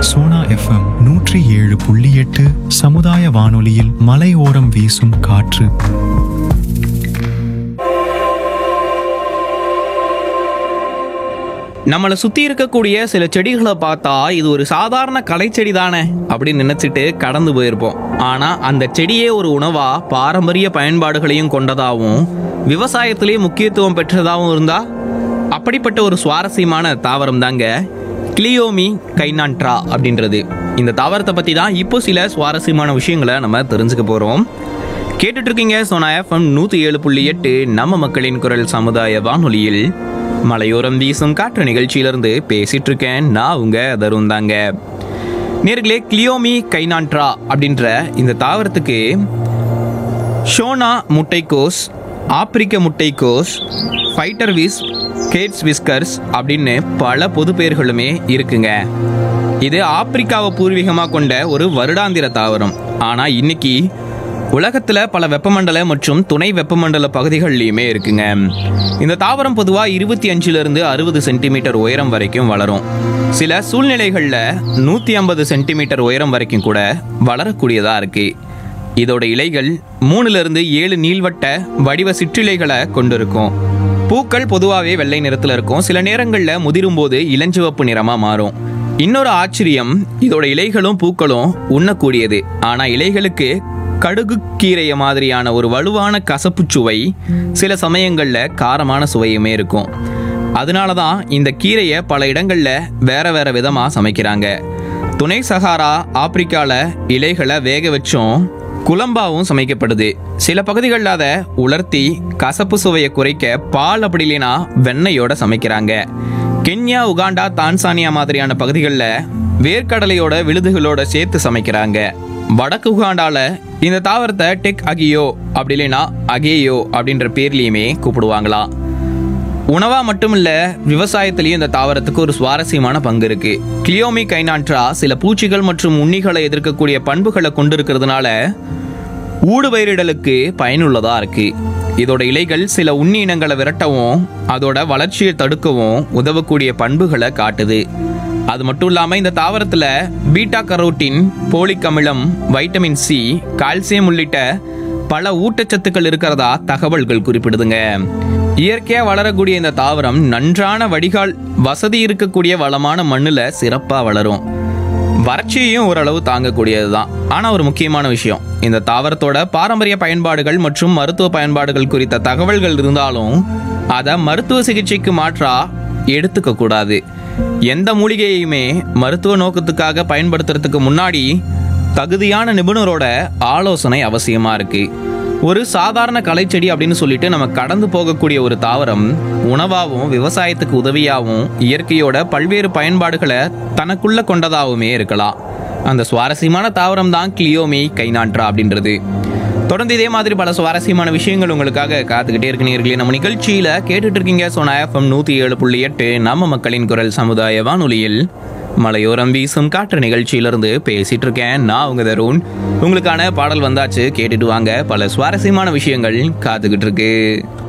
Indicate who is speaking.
Speaker 1: Sona FM நூற்றி ஏழு புள்ளி எட்டு சமுதாய வானொலியில் மலையோரம் வீசும் காற்று
Speaker 2: நம்மளை சுற்றி இருக்கக்கூடிய சில செடிகளை பார்த்தா இது ஒரு சாதாரண கலைச்செடி தானே அப்படின்னு நினச்சிட்டு கடந்து போயிருப்போம் ஆனால் அந்த செடியே ஒரு உணவாக பாரம்பரிய பயன்பாடுகளையும் கொண்டதாகவும் விவசாயத்திலேயே முக்கியத்துவம் பெற்றதாகவும் இருந்தா அப்படிப்பட்ட ஒரு சுவாரஸ்யமான தாவரம் தாங்க கிளியோமி கைனான்ட்ரா அப்படின்றது இந்த தாவரத்தை பற்றி தான் இப்போ சில சுவாரஸ்யமான விஷயங்களை நம்ம தெரிஞ்சுக்க போகிறோம் கேட்டுட்டு இருக்கீங்க சோனா எஃப்எம் நூற்றி ஏழு புள்ளி எட்டு நம்ம மக்களின் குரல் சமுதாய வானொலியில் மலையோரம் வீசும் காற்று நிகழ்ச்சியிலிருந்து பேசிட்டு இருக்கேன் நான் உங்க தருண் தாங்க நேர்களே கிளியோமி கைனான்ட்ரா அப்படின்ற இந்த தாவரத்துக்கு ஷோனா முட்டைக்கோஸ் ஆப்பிரிக்க முட்டைக்கோஸ் ஃபைட்டர் விஸ் கேட்ஸ் விஸ்கர்ஸ் அப்படின்னு பல பொது பெயர்களுமே இருக்குங்க இது ஆப்பிரிக்காவை பூர்வீகமாக கொண்ட ஒரு வருடாந்திர தாவரம் ஆனால் இன்னைக்கு உலகத்தில் பல வெப்பமண்டல மற்றும் துணை வெப்பமண்டல பகுதிகள்லையுமே இருக்குங்க இந்த தாவரம் பொதுவாக இருபத்தி அஞ்சுலேருந்து அறுபது சென்டிமீட்டர் உயரம் வரைக்கும் வளரும் சில சூழ்நிலைகளில் நூற்றி ஐம்பது சென்டிமீட்டர் உயரம் வரைக்கும் கூட வளரக்கூடியதாக இருக்குது இதோட இலைகள் மூணுல இருந்து ஏழு நீள்வட்ட வடிவ சிற்றிலைகளை கொண்டிருக்கும் பூக்கள் பொதுவாகவே வெள்ளை நிறத்துல இருக்கும் சில நேரங்களில் முதிரும் போது இளஞ்சிவப்பு நிறமா மாறும் இன்னொரு ஆச்சரியம் இதோட இலைகளும் பூக்களும் உண்ணக்கூடியது ஆனா இலைகளுக்கு கடுகு கீரைய மாதிரியான ஒரு வலுவான கசப்பு சுவை சில சமயங்கள்ல காரமான சுவையுமே இருக்கும் அதனால தான் இந்த கீரையை பல இடங்கள்ல வேற வேற விதமா சமைக்கிறாங்க துணை சகாரா ஆப்பிரிக்கால இலைகளை வேக வச்சும் குழம்பாவும் சமைக்கப்படுது சில பகுதிகளில் அதை உலர்த்தி கசப்பு சுவையை குறைக்க பால் அப்படி இல்லைன்னா வெண்ணெயோட சமைக்கிறாங்க கென்யா உகாண்டா தான்சானியா மாதிரியான பகுதிகளில் வேர்க்கடலையோட விழுதுகளோட சேர்த்து சமைக்கிறாங்க வடக்கு உகாண்டால இந்த தாவரத்தை டெக் அகியோ அப்படி இல்லைன்னா அகேயோ அப்படின்ற பேர்லயுமே கூப்பிடுவாங்களாம் உணவா மட்டும் இல்ல விவசாயத்திலயும் இந்த தாவரத்துக்கு ஒரு சுவாரஸ்யமான பங்கு இருக்கு கிளியோமி கைனான்ட்ரா சில பூச்சிகள் மற்றும் உண்ணிகளை எதிர்க்கக்கூடிய பண்புகளை கொண்டிருக்கிறதுனால ஊடுபயிரிடலுக்கு பயனுள்ளதா இருக்கு இதோட இலைகள் சில உண்ணி இனங்களை விரட்டவும் அதோட வளர்ச்சியை தடுக்கவும் உதவக்கூடிய பண்புகளை காட்டுது அது மட்டும் இல்லாம இந்த தாவரத்துல பீட்டா கரோட்டின் போலிக் அமிலம் வைட்டமின் சி கால்சியம் உள்ளிட்ட பல ஊட்டச்சத்துக்கள் இருக்கிறதா தகவல்கள் குறிப்பிடுதுங்க இயற்கையா வளரக்கூடிய இந்த தாவரம் நன்றான வடிகால் வசதி இருக்கக்கூடிய வளமான மண்ணுல சிறப்பா வளரும் வறட்சியையும் ஓரளவு தாங்கக்கூடியதுதான் ஆனா ஒரு முக்கியமான விஷயம் இந்த தாவரத்தோட பாரம்பரிய பயன்பாடுகள் மற்றும் மருத்துவ பயன்பாடுகள் குறித்த தகவல்கள் இருந்தாலும் அதை மருத்துவ சிகிச்சைக்கு மாற்றா எடுத்துக்க கூடாது எந்த மூலிகையுமே மருத்துவ நோக்கத்துக்காக பயன்படுத்துறதுக்கு முன்னாடி தகுதியான நிபுணரோட ஆலோசனை அவசியமா இருக்கு ஒரு சாதாரண கலைச்செடி அப்படின்னு சொல்லிட்டு நம்ம கடந்து போகக்கூடிய ஒரு தாவரம் உணவாகவும் விவசாயத்துக்கு உதவியாகவும் இயற்கையோட பல்வேறு பயன்பாடுகளை தனக்குள்ள கொண்டதாகவுமே இருக்கலாம் அந்த சுவாரஸ்யமான தாவரம் தான் கிளியோமி கைநாட்ரா அப்படின்றது தொடர்ந்து இதே மாதிரி பல சுவாரஸ்யமான விஷயங்கள் உங்களுக்காக காத்துக்கிட்டே இருக்கு நேர்களே நம்ம நிகழ்ச்சியில கேட்டுட்டு இருக்கீங்க சோனா எஃப்எம் நூத்தி ஏழு புள்ளி எட்டு நம்ம மக்களின் குரல் சமுதாய வானொலியில் மலையோரம் வீசும் காற்று நிகழ்ச்சியிலிருந்து பேசிட்டு இருக்கேன் நான் உங்க தருண் உங்களுக்கான பாடல் வந்தாச்சு கேட்டுட்டு வாங்க பல சுவாரஸ்யமான விஷயங்கள் காத்துக்கிட்டு இருக்கு